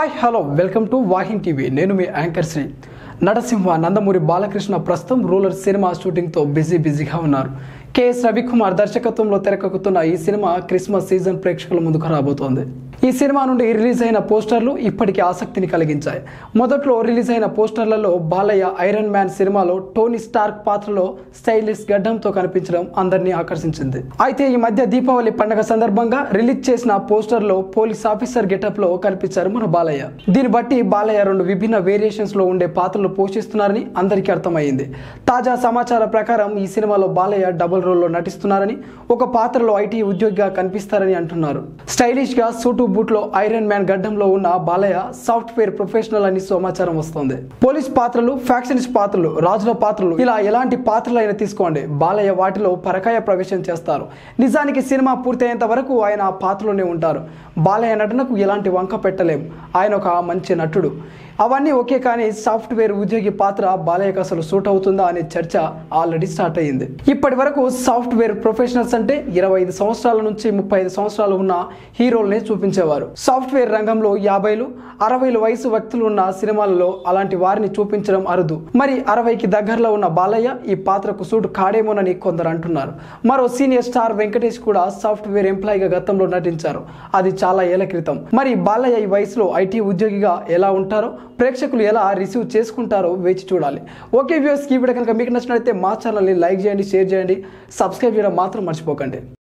hi hello welcome to వాహింగ్ TV నేను మీ యాంకర్ శ్రీ నరసింహ నందమూరి బాలకృష్ణ ప్రస్తుతం రూలర్ సినిమా షూటింగ్తో బిజీ బిజీగా ఉన్నారు కెఎస్ రవికుమార్ దర్శకత్వంలో తెరకెక్కుతున్న ఈ సినిమా క్రిస్మస్ సీజన్ ప్రేక్షకుల ముందుకు రాబోతోంది ఈ సినిమా నుండి రిలీజ్ అయిన పోస్టర్లు ఇప్పటికీ ఆసక్తిని కలిగించాయి మొదట్లో రిలీజ్ అయిన పోస్టర్లలో బాలయ్య ఐరన్ మ్యాన్ సినిమాలో టోనీ స్టార్క్ పాత్రలో స్టైలిష్ గడ్డంతో కనిపించడం అందరినీ ఆకర్షించింది అయితే ఈ మధ్య దీపావళి పండుగ సందర్భంగా రిలీజ్ చేసిన పోస్టర్లో పోలీస్ ఆఫీసర్ గెటప్ లో కనిపించారు మన బాలయ్య దీన్ని బట్టి బాలయ్య రెండు విభిన్న వేరియేషన్స్ లో ఉండే పాత్రలు పోషిస్తున్నారని అందరికీ అర్థమైంది తాజా సమాచారం ప్రకారం ఈ సినిమాలో బాలయ్య డబుల్ రోల్లో నటిస్తున్నారని ఒక పాత్రలో ఐటీ ఉద్యోగిగా కనిపిస్తారని అంటున్నారు స్టైలిష్ గా సూటు బూట్ లో ఐరన్ మ్యాన్ గడ్డంలో ఉన్న బాలయ్య సాఫ్ట్వేర్ ప్రొఫెషనల్ అని సమాచారం వస్తోంది పోలీస్ పాత్రలు ఫ్యాక్షనిస్ట్ పాత్రలు రాజుల పాత్రలు ఇలా ఎలాంటి పాత్రలైనా తీసుకోండి బాలయ్య వాటిలో పరకాయ ప్రవేశం చేస్తారు నిజానికి సినిమా పూర్తయ్యేంత వరకు ఆయన ఆ పాత్రలోనే ఉంటారు బాలయ్య నటనకు ఎలాంటి వంక పెట్టలేం ఆయన ఒక మంచి నటుడు అవన్నీ ఓకే కానీ సాఫ్ట్వేర్ ఉద్యోగి పాత్ర బాలయ్యకు అసలు సూట్ అవుతుందా అనే చర్చ ఆల్రెడీ స్టార్ట్ అయ్యింది ఇప్పటి వరకు సాఫ్ట్వేర్ ప్రొఫెషనల్స్ అంటే ఇరవై ఐదు సంవత్సరాల నుంచి ముప్పై ఐదు సంవత్సరాలు ఉన్న హీరోలనే చూపించేవారు సాఫ్ట్వేర్ రంగంలో యాభైలు అరవైలు వయసు వ్యక్తులు ఉన్న సినిమాలలో అలాంటి వారిని చూపించడం అరుదు మరి అరవైకి దగ్గరలో ఉన్న బాలయ్య ఈ పాత్రకు సూట్ కాడేమోనని కొందరు అంటున్నారు మరో సీనియర్ స్టార్ వెంకటేష్ కూడా సాఫ్ట్వేర్ ఎంప్లాయీగా గతంలో నటించారు అది చాలా ఏళ్ల క్రితం మరి బాలయ్య ఈ వయసులో ఐటీ ఉద్యోగిగా ఎలా ఉంటారో ప్రేక్షకులు ఎలా రిసీవ్ చేసుకుంటారో వేచి చూడాలి ఓకే వ్యూస్ ఈ వీడియో కనుక మీకు నచ్చినట్లయితే మా ఛానల్ని లైక్ చేయండి షేర్ చేయండి సబ్స్క్రైబ్ చేయడం మాత్రం మర్చిపోకండి